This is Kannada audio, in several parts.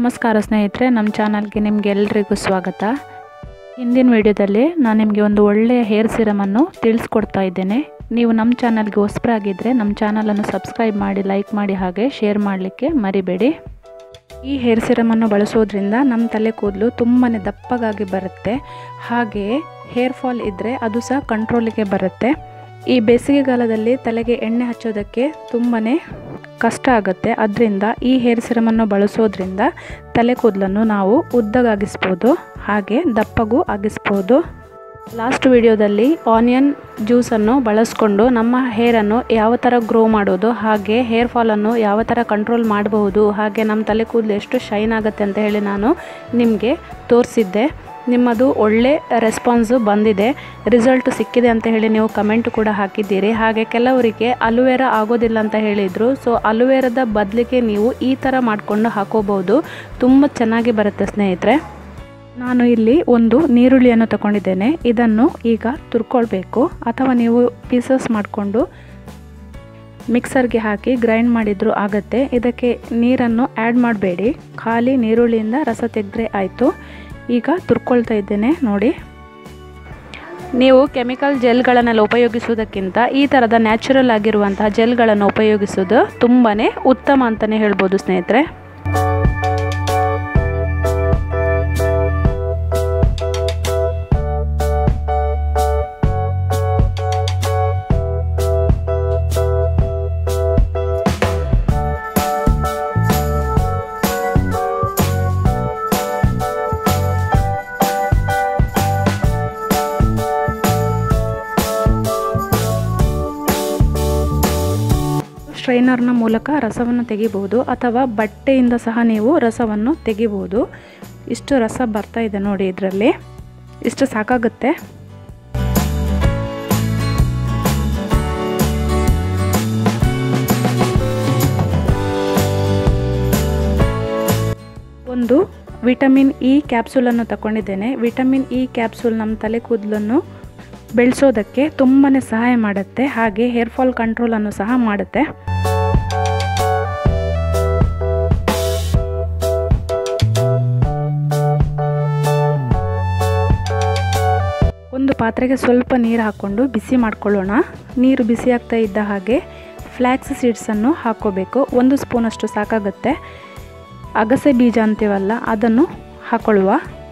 ನಮಸ್ಕಾರ ಸ್ನೇಹಿತರೆ ನಮ್ಮ ಚಾನಲ್ಗೆ ನಿಮಗೆ ಎಲ್ರಿಗೂ ಸ್ವಾಗತ ಹಿಂದಿನ ವಿಡಿಯೋದಲ್ಲಿ ನಾನು ನಿಮಗೆ ಒಂದು ಒಳ್ಳೆಯ ಹೇರ್ ಸಿರಮನ್ನು ತಿಳಿಸ್ಕೊಡ್ತಾ ಇದ್ದೇನೆ ನೀವು ನಮ್ಮ ಚಾನಲ್ಗೆ ಹೊಸಬರಾಗಿದ್ದರೆ ನಮ್ಮ ಚಾನಲನ್ನು ಸಬ್ಸ್ಕ್ರೈಬ್ ಮಾಡಿ ಲೈಕ್ ಮಾಡಿ ಹಾಗೆ ಶೇರ್ ಮಾಡಲಿಕ್ಕೆ ಮರಿಬೇಡಿ ಈ ಹೇರ್ ಸಿರಮನ್ನು ಬಳಸೋದ್ರಿಂದ ನಮ್ಮ ತಲೆ ಕೂದಲು ತುಂಬಾ ದಪ್ಪಗಾಗಿ ಬರುತ್ತೆ ಹಾಗೆಯೇ ಹೇರ್ ಫಾಲ್ ಇದ್ದರೆ ಅದು ಸಹ ಕಂಟ್ರೋಲಿಗೆ ಬರುತ್ತೆ ಈ ಬೇಸಿಗೆಗಾಲದಲ್ಲಿ ತಲೆಗೆ ಎಣ್ಣೆ ಹಚ್ಚೋದಕ್ಕೆ ತುಂಬಾ ಕಷ್ಟ ಆಗುತ್ತೆ ಅದರಿಂದ ಈ ಹೇರ್ ಸಿರಮನ್ನು ಬಳಸೋದ್ರಿಂದ ತಲೆ ಕೂದಲನ್ನು ನಾವು ಉದ್ದಗಾಗಿಸ್ಬೋದು ಹಾಗೆ ದಪ್ಪಗೂ ಆಗಿಸ್ಬೋದು ಲಾಸ್ಟ್ ವಿಡಿಯೋದಲ್ಲಿ ಆನಿಯನ್ ಜ್ಯೂಸನ್ನು ಬಳಸ್ಕೊಂಡು ನಮ್ಮ ಹೇರನ್ನು ಯಾವ ಥರ ಗ್ರೋ ಮಾಡೋದು ಹಾಗೆ ಹೇರ್ ಫಾಲನ್ನು ಯಾವ ಥರ ಕಂಟ್ರೋಲ್ ಮಾಡಬಹುದು ಹಾಗೆ ನಮ್ಮ ತಲೆ ಕೂದಲು ಎಷ್ಟು ಶೈನ್ ಆಗುತ್ತೆ ಅಂತ ಹೇಳಿ ನಾನು ನಿಮಗೆ ತೋರಿಸಿದ್ದೆ ನಿಮ್ಮದು ಒಳ್ಳೆ ರೆಸ್ಪಾನ್ಸು ಬಂದಿದೆ ರಿಸಲ್ಟ್ ಸಿಕ್ಕಿದೆ ಅಂತ ಹೇಳಿ ನೀವು ಕಮೆಂಟ್ ಕೂಡ ಹಾಕಿದ್ದೀರಿ ಹಾಗೆ ಕೆಲವರಿಗೆ ಅಲುವೆರಾ ಆಗೋದಿಲ್ಲ ಅಂತ ಹೇಳಿದರು ಸೊ ಅಲುವೆರಾದ ಬದಲಿಗೆ ನೀವು ಈ ಥರ ಮಾಡಿಕೊಂಡು ಹಾಕೋಬೋದು ತುಂಬ ಚೆನ್ನಾಗಿ ಬರುತ್ತೆ ಸ್ನೇಹಿತರೆ ನಾನು ಇಲ್ಲಿ ಒಂದು ನೀರುಳ್ಳಿಯನ್ನು ತಗೊಂಡಿದ್ದೇನೆ ಇದನ್ನು ಈಗ ತುರ್ಕೊಳ್ಬೇಕು ಅಥವಾ ನೀವು ಪೀಸಸ್ ಮಾಡಿಕೊಂಡು ಮಿಕ್ಸರ್ಗೆ ಹಾಕಿ ಗ್ರೈಂಡ್ ಮಾಡಿದರೂ ಆಗುತ್ತೆ ಇದಕ್ಕೆ ನೀರನ್ನು ಆ್ಯಡ್ ಮಾಡಬೇಡಿ ಖಾಲಿ ನೀರುಳ್ಳಿಯಿಂದ ರಸ ತೆಗೆದ್ರೆ ಆಯಿತು ಈಗ ತುರ್ಕೊಳ್ತಾ ಇದ್ದೇನೆ ನೋಡಿ ನೀವು ಕೆಮಿಕಲ್ ಜೆಲ್ಗಳನ್ನೆಲ್ಲ ಉಪಯೋಗಿಸುವುದಕ್ಕಿಂತ ಈ ಥರದ ನ್ಯಾಚುರಲ್ ಆಗಿರುವಂತಹ ಜೆಲ್ಗಳನ್ನು ಉಪಯೋಗಿಸೋದು ತುಂಬಾ ಉತ್ತಮ ಅಂತಲೇ ಹೇಳ್ಬೋದು ಸ್ನೇಹಿತರೆ ಸ್ಟ್ರೈನರ್ನ ಮೂಲಕ ರಸವನ್ನು ತೆಗಿಬೋದು ಅಥವಾ ಬಟ್ಟೆಯಿಂದ ಸಹ ನೀವು ರಸವನ್ನು ತೆಗಿಬೋದು ಇಷ್ಟು ರಸ ಬರ್ತಾ ಇದೆ ನೋಡಿ ಇದರಲ್ಲಿ ಇಷ್ಟು ಸಾಕಾಗುತ್ತೆ ಒಂದು ವಿಟಮಿನ್ ಇ ಕ್ಯಾಪ್ಸೂಲನ್ನು ತಗೊಂಡಿದ್ದೇನೆ ವಿಟಮಿನ್ ಇ ಕ್ಯಾಪ್ಸೂಲ್ ನಮ್ಮ ತಲೆ ಕೂದಲನ್ನು ಬೆಳೆಸೋದಕ್ಕೆ ತುಂಬಾ ಸಹಾಯ ಮಾಡುತ್ತೆ ಹಾಗೆ ಹೇರ್ ಫಾಲ್ ಕಂಟ್ರೋಲನ್ನು ಸಹ ಮಾಡುತ್ತೆ ಒಂದು ಪಾತ್ರೆಗೆ ಸ್ವಲ್ಪ ನೀರು ಹಾಕ್ಕೊಂಡು ಬಿಸಿ ಮಾಡ್ಕೊಳ್ಳೋಣ ನೀರು ಬಿಸಿ ಆಗ್ತಾ ಇದ್ದ ಹಾಗೆ ಫ್ಲ್ಯಾಕ್ಸ್ ಸೀಡ್ಸನ್ನು ಹಾಕ್ಕೋಬೇಕು ಒಂದು ಸ್ಪೂನಷ್ಟು ಸಾಕಾಗುತ್ತೆ ಅಗಸೆ ಬೀಜ ಅಂತೀವಲ್ಲ ಅದನ್ನು ಹಾಕೊಳ್ಳುವ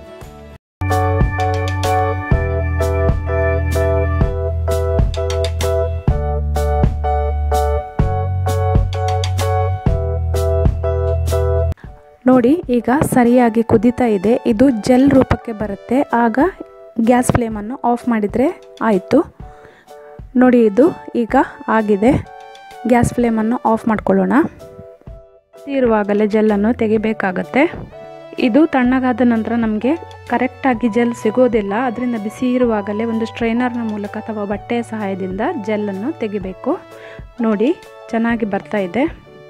ನೋಡಿ ಈಗ ಸರಿಯಾಗಿ ಕುದೀತಾ ಇದೆ ಇದು ಜೆಲ್ ರೂಪಕ್ಕೆ ಬರುತ್ತೆ ಆಗ ಗ್ಯಾಸ್ ಫ್ಲೇಮನ್ನು ಆಫ್ ಮಾಡಿದರೆ ಆಯಿತು ನೋಡಿ ಇದು ಈಗ ಆಗಿದೆ ಗ್ಯಾಸ್ ಫ್ಲೇಮನ್ನು ಆಫ್ ಮಾಡ್ಕೊಳ್ಳೋಣ ಇರುವಾಗಲೇ ಜೆಲ್ಲನ್ನು ತೆಗಿಬೇಕಾಗತ್ತೆ ಇದು ತಣ್ಣಗಾದ ನಂತರ ನಮಗೆ ಕರೆಕ್ಟಾಗಿ ಜೆಲ್ ಸಿಗೋದಿಲ್ಲ ಅದರಿಂದ ಬಿಸಿ ಇರುವಾಗಲೇ ಒಂದು ಸ್ಟ್ರೈನರ್ನ ಮೂಲಕ ಅಥವಾ ಬಟ್ಟೆಯ ಸಹಾಯದಿಂದ ಜೆಲ್ಲನ್ನು ತೆಗಿಬೇಕು ನೋಡಿ ಚೆನ್ನಾಗಿ ಬರ್ತಾ ಇದೆ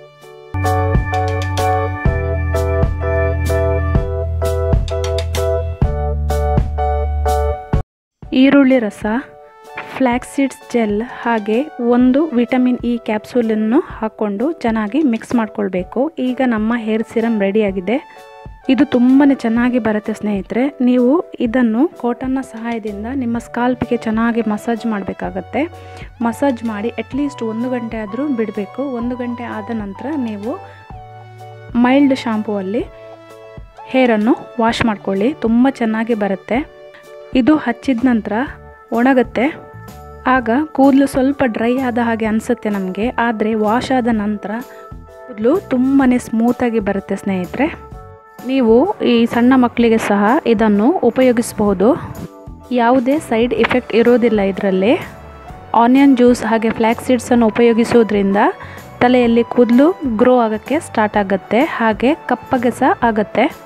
ಈರುಳ್ಳಿ ರಸ ಫ್ಲ್ಯಾಕ್ಸ್ ಸೀಡ್ಸ್ ಜೆಲ್ ಹಾಗೆ ಒಂದು ವಿಟಮಿನ್ ಇ ಕ್ಯಾಪ್ಸೂಲನ್ನು ಹಾಕ್ಕೊಂಡು ಚೆನ್ನಾಗಿ ಮಿಕ್ಸ್ ಮಾಡ್ಕೊಳ್ಬೇಕು ಈಗ ನಮ್ಮ ಹೇರ್ ಸಿರಮ್ ರೆಡಿಯಾಗಿದೆ ಇದು ತುಂಬಾ ಚೆನ್ನಾಗಿ ಬರುತ್ತೆ ಸ್ನೇಹಿತರೆ ನೀವು ಇದನ್ನು ಕಾಟನ್ನ ಸಹಾಯದಿಂದ ನಿಮ್ಮ ಸ್ಕಾಲ್ಪಿಗೆ ಚೆನ್ನಾಗಿ ಮಸಾಜ್ ಮಾಡಬೇಕಾಗತ್ತೆ ಮಸಾಜ್ ಮಾಡಿ ಅಟ್ಲೀಸ್ಟ್ ಒಂದು ಗಂಟೆ ಆದರೂ ಬಿಡಬೇಕು ಒಂದು ಗಂಟೆ ಆದ ನಂತರ ನೀವು ಮೈಲ್ಡ್ ಶಾಂಪೂವಲ್ಲಿ ಹೇರನ್ನು ವಾಶ್ ಮಾಡ್ಕೊಳ್ಳಿ ತುಂಬ ಚೆನ್ನಾಗಿ ಬರುತ್ತೆ ಇದು ಹಚ್ಚಿದ ನಂತರ ಒಣಗುತ್ತೆ ಆಗ ಕೂದಲು ಸ್ವಲ್ಪ ಡ್ರೈ ಆದ ಹಾಗೆ ಅನಿಸುತ್ತೆ ನಮಗೆ ಆದರೆ ವಾಶ್ ಆದ ನಂತರ ಕೂದಲು ತುಂಬಾ ಸ್ಮೂತಾಗಿ ಬರುತ್ತೆ ಸ್ನೇಹಿತರೆ ನೀವು ಈ ಸಣ್ಣ ಮಕ್ಕಳಿಗೆ ಸಹ ಇದನ್ನು ಉಪಯೋಗಿಸಬಹುದು ಯಾವುದೇ ಸೈಡ್ ಇಫೆಕ್ಟ್ ಇರೋದಿಲ್ಲ ಇದರಲ್ಲಿ ಆನಿಯನ್ ಜ್ಯೂಸ್ ಹಾಗೆ ಫ್ಲ್ಯಾಕ್ಸ್ ಸೀಡ್ಸನ್ನು ಉಪಯೋಗಿಸೋದ್ರಿಂದ ತಲೆಯಲ್ಲಿ ಕೂದಲು ಗ್ರೋ ಆಗೋಕ್ಕೆ ಸ್ಟಾರ್ಟ್ ಆಗುತ್ತೆ ಹಾಗೆ ಕಪ್ಪಗೆ ಸಹ ಆಗುತ್ತೆ